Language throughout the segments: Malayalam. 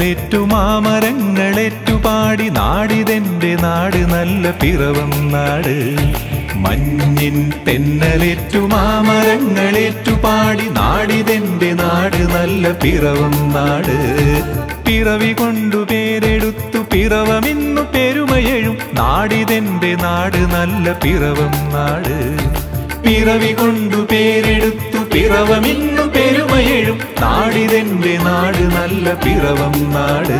തെന്നലേറ്റു മാമരങ്ങളേറ്റു പാടി നാടിതെന്റെ നാട് നല്ല പിറവം നാട് മഞ്ഞിൻ തെന്നലേറ്റു മാമരങ്ങളേറ്റു പാടി നാടിതെന്റെ നാട് നല്ല പിറവം നാട് പിറവി കൊണ്ടു പേരെടുത്തു പിറവമിന്നു പെരുമയെഴും നാടിതെന്റെ നാട് നല്ല പിറവം നാട് പിറവി കൊണ്ടു പേരെടുത്തു പിറവമിന്നു പെരുമയെഴും നാടിതെന്റെ നാട് നല്ല പിറവം നാട്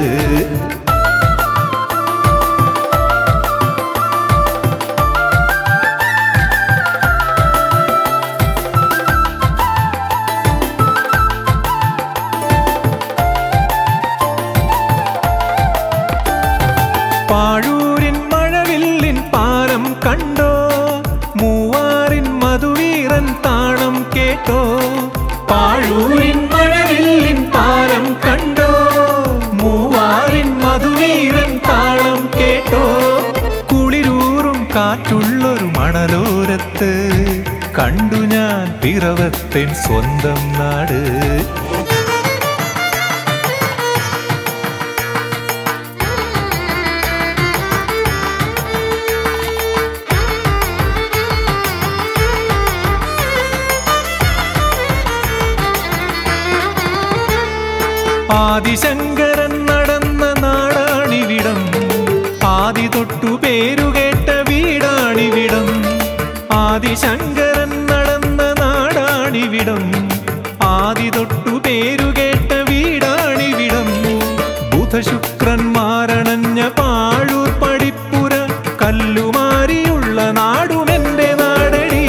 പാഴൂരിൻ മഴവില്ലിൻ പാരം കണ്ടോ മൂവാറിൻ മധുവീറൻ താളം കേട്ടോ പാഴൂരിൻ മഴവില്ലിൻ പാരം കണ്ടോ മൂവാറിൻ മധുവീറൻ താളം കേട്ടോ കുളിരൂറും കാറ്റുള്ളൊരു മണലോരത്ത് കണ്ടു ഞാൻ പിറവത്തിൻ സ്വന്തം നാട് ആദിശങ്കരൻ നടന്ന നാടാണിവിടം ആദി തൊട്ടു പേരുകേട്ട വീടാണിവിടം ആദിശങ്കരൻ നടന്ന നാടാണിവിടം ആദി തൊട്ടു പേരുകേട്ട വീടാണിവിടം ബുധശുക്രന്മാരണഞ്ഞ പാഴൂർ പടിപ്പുര കല്ലുമാരിയുള്ള നാടുമെന്റെ നാടടി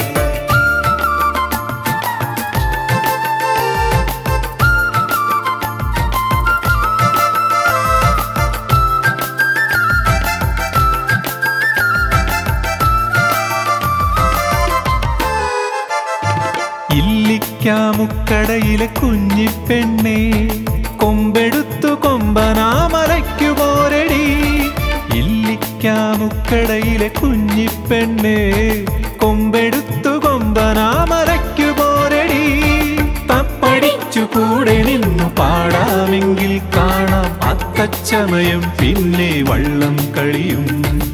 ഇല്ലിക്കാമുക്കടയിലെ കുഞ്ഞിപ്പെണ്ണേ കൊമ്പെടുത്തു കൊമ്പനാമലയ്ക്കു പോരടി ഇല്ലിക്കാമുക്കടയിലെ കുഞ്ഞിപ്പെണ്ണേ കൊമ്പെടുത്തു കൊമ്പനാമലയ്ക്കു പോരടി തപ്പടിച്ചു കൂടെ നിന്നു പാടാമെങ്കിൽ കാണാം അത്തച്ചമയം പിന്നെ വള്ളം കളിയും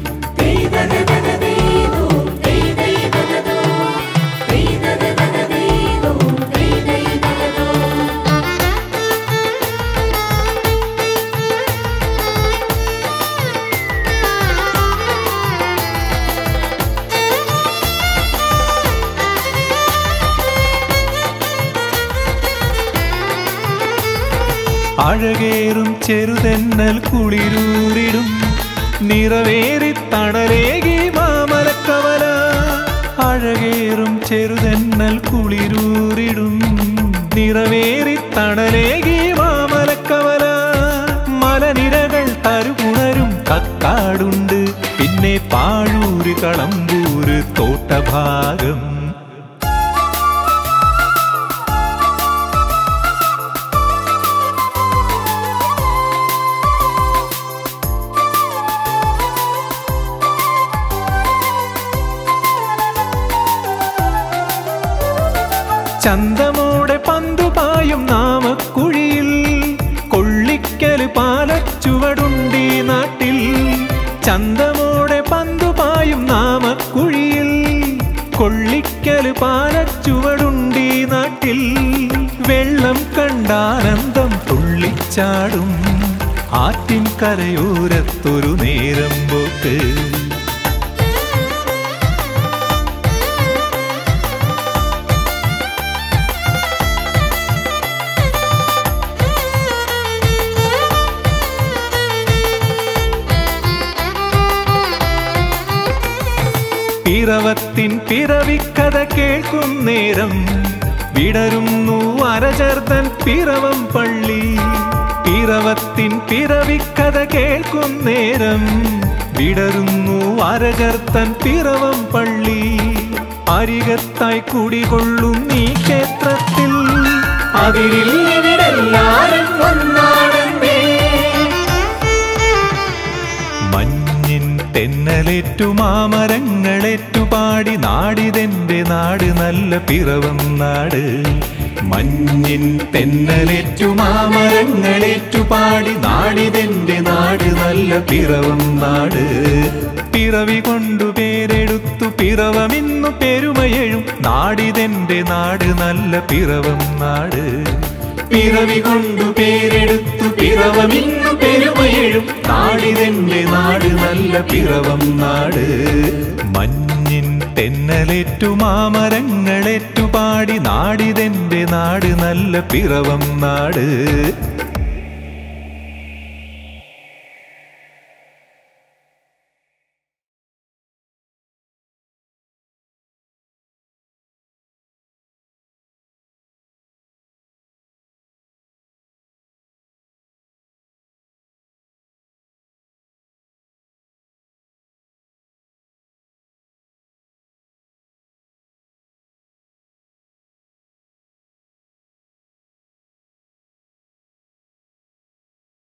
അഴകേറും ചെറുതെന്നൽ കുളിരൂരിടും നിറവേറി തണലേകി മാമലക്കവല അഴകേറും ചെറുതെന്നൽ കുളിരൂരിടും നിറവേറി തണലേകി മാമലക്കവല മലനിരകൾ തരുപുണരും കക്കാടുണ്ട് പിന്നെ പാഴൂര് കളമ്പൂര് തോട്ടഭാഗം ചന്തമോടെ പന്തുപായും നാമക്കുഴിയിൽ കൊള്ളിക്കല് പാലച്ചുവടുണ്ടീ നാട്ടിൽ ചന്തമോടെ പന്തുപായും നാമക്കുഴിയിൽ കൊള്ളിക്കല് പാലച്ചുവടുണ്ടീ നാട്ടിൽ വെള്ളം കണ്ടാനന്ദം തുള്ളിച്ചാടും ആറ്റിൻ കരയോരത്തൊരു നേരം പോക്ക് പിറവത്തിൻ പിറവിക്കഥ കേൾക്കും നേരം വിടരുന്നു അരചർത്തൻ പിറവം പള്ളി പിറവത്തിൻ പിറവിക്കഥ കേൾക്കും നേരം വിടരുന്നു അരചർത്തൻ പിറവം പള്ളി അരികത്തായി കുടികൊള്ളും നീ ക്ഷേത്രത്തിൽ അതിരിൽ ഇവിടെല്ലാരും ഒന്നാടണ്ടേ മഞ്ഞിൻ തെന്നലേറ്റു മാമരങ്ങളേറ്റു പാടി നാടിതെന്റെ നാട് നല്ല പിറവം നാട് മഞ്ഞിൻ തെന്നലേറ്റു മാമരങ്ങളേറ്റു പാടി നാടിതെന്റെ നാട് നല്ല പിറവം നാട് പിറവി കൊണ്ടു പേരെടുത്തു പിറവമിന്നു പെരുമയെഴും നാടിതെന്റെ നാട് നല്ല പിറവം നാട് പിറവി കൊണ്ടു പേരെടുത്തു പിറവമിന്നു പെരുമയെഴും നാടിതെന്റെ നാട് നല്ല പിറവം നാട് മഞ്ഞിൻ തെന്നലേറ്റു മാമരങ്ങളേറ്റു പാടി നാടിതെന്റെ നാട് നല്ല പിറവം നാട്